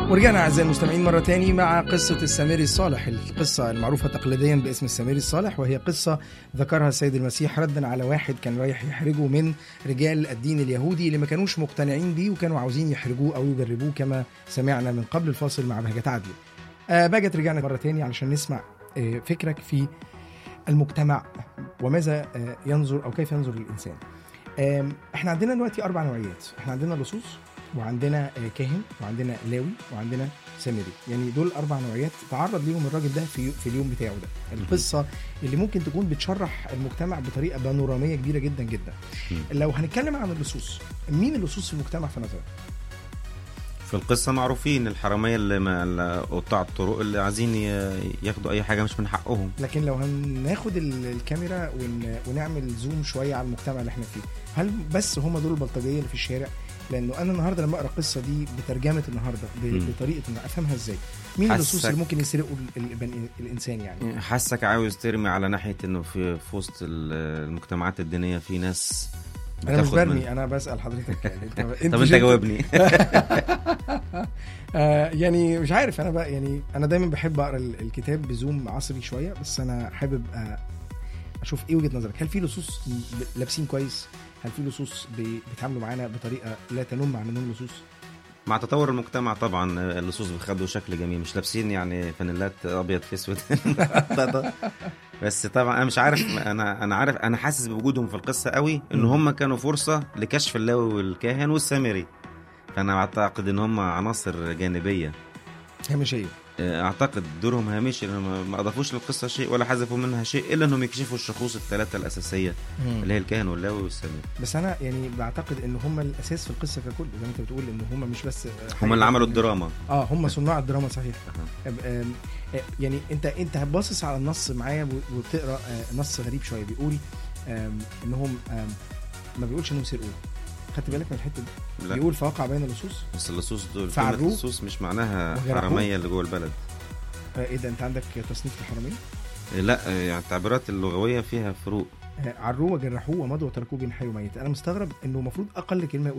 ورجعنا اعزائي المستمعين مره تاني مع قصه السامري الصالح القصه المعروفه تقليديا باسم السامري الصالح وهي قصه ذكرها السيد المسيح ردا على واحد كان رايح يحرجه من رجال الدين اليهودي اللي ما كانوش مقتنعين بيه وكانوا عاوزين يحرجوه او يجربوه كما سمعنا من قبل الفاصل مع بهجة عدلي آه باجت رجعنا مره تاني علشان نسمع آه فكرك في المجتمع وماذا آه ينظر او كيف ينظر الانسان آم، احنا عندنا دلوقتي اربع نوعيات احنا عندنا لصوص وعندنا آه، كاهن وعندنا لاوي وعندنا سامري يعني دول اربع نوعيات تعرض ليهم الراجل ده في في اليوم بتاعه ده القصه اللي ممكن تكون بتشرح المجتمع بطريقه بانوراميه كبيره جدا جدا مم. لو هنتكلم عن اللصوص مين اللصوص في المجتمع في نظرك في القصة معروفين الحرامية اللي ما اللي قطاع الطرق اللي عايزين ي- ياخدوا أي حاجة مش من حقهم لكن لو هناخد ال- الكاميرا ون... ونعمل زوم شويه على المجتمع اللي احنا فيه هل بس هم دول البلطجيه اللي في الشارع لانه انا النهارده لما اقرا القصه دي بترجمه النهارده ب... مم. بطريقه إن افهمها ازاي مين اللصوص حاسك- اللي ممكن يسرقوا ال... البني... الانسان يعني حاسك عاوز ترمي على ناحية إنه في في وسط ال- المجتمعات الدينية في ناس انا مش بتاخد برمي من- انا بسال حضرتك يعني طب أنت جيت- جاوبني آه يعني مش عارف انا بقى يعني انا دايما بحب اقرا ال- الكتاب بزوم عصري شويه بس انا حابب آه اشوف ايه وجهه نظرك هل في لصوص ب- لابسين كويس هل في لصوص بي- بيتعاملوا معانا بطريقه لا تنم عن انهم لصوص مع تطور المجتمع طبعا اللصوص بيخدوا شكل جميل مش لابسين يعني فانيلات ابيض في اسود بس طبعا انا مش عارف انا انا عارف انا حاسس بوجودهم في القصه قوي ان مم. هم كانوا فرصه لكشف اللاوي والكاهن والسامري فانا اعتقد ان هم عناصر جانبيه هامشيه اعتقد دورهم هامشي لانهم ما اضافوش للقصه شيء ولا حذفوا منها شيء الا انهم يكشفوا الشخوص الثلاثه الاساسيه اللي هي الكاهن واللاوي والسامري بس انا يعني بعتقد ان هم الاساس في القصه ككل زي ما انت بتقول ان هم مش بس هم اللي عملوا الدراما اه هم صناع الدراما صحيح أها. أب- آم، آه، يعني انت انت باصص على النص معايا و- وبتقرا آه، نص غريب شويه بيقول آم، انهم آم، ما بيقولش انهم سرقوا خدت بالك من الحته دي لا بيقول فوقع بين اللصوص بس اللصوص دول فعروه كلمه لصوص مش معناها وجرحوه. حراميه اللي جوه البلد آه، ايه ده انت عندك تصنيف الحراميه لا يعني التعبيرات اللغويه فيها فروق آه، عروه وجرحوه ومضوا وتركوه بين حي وميت انا مستغرب انه المفروض اقل كلمه يقول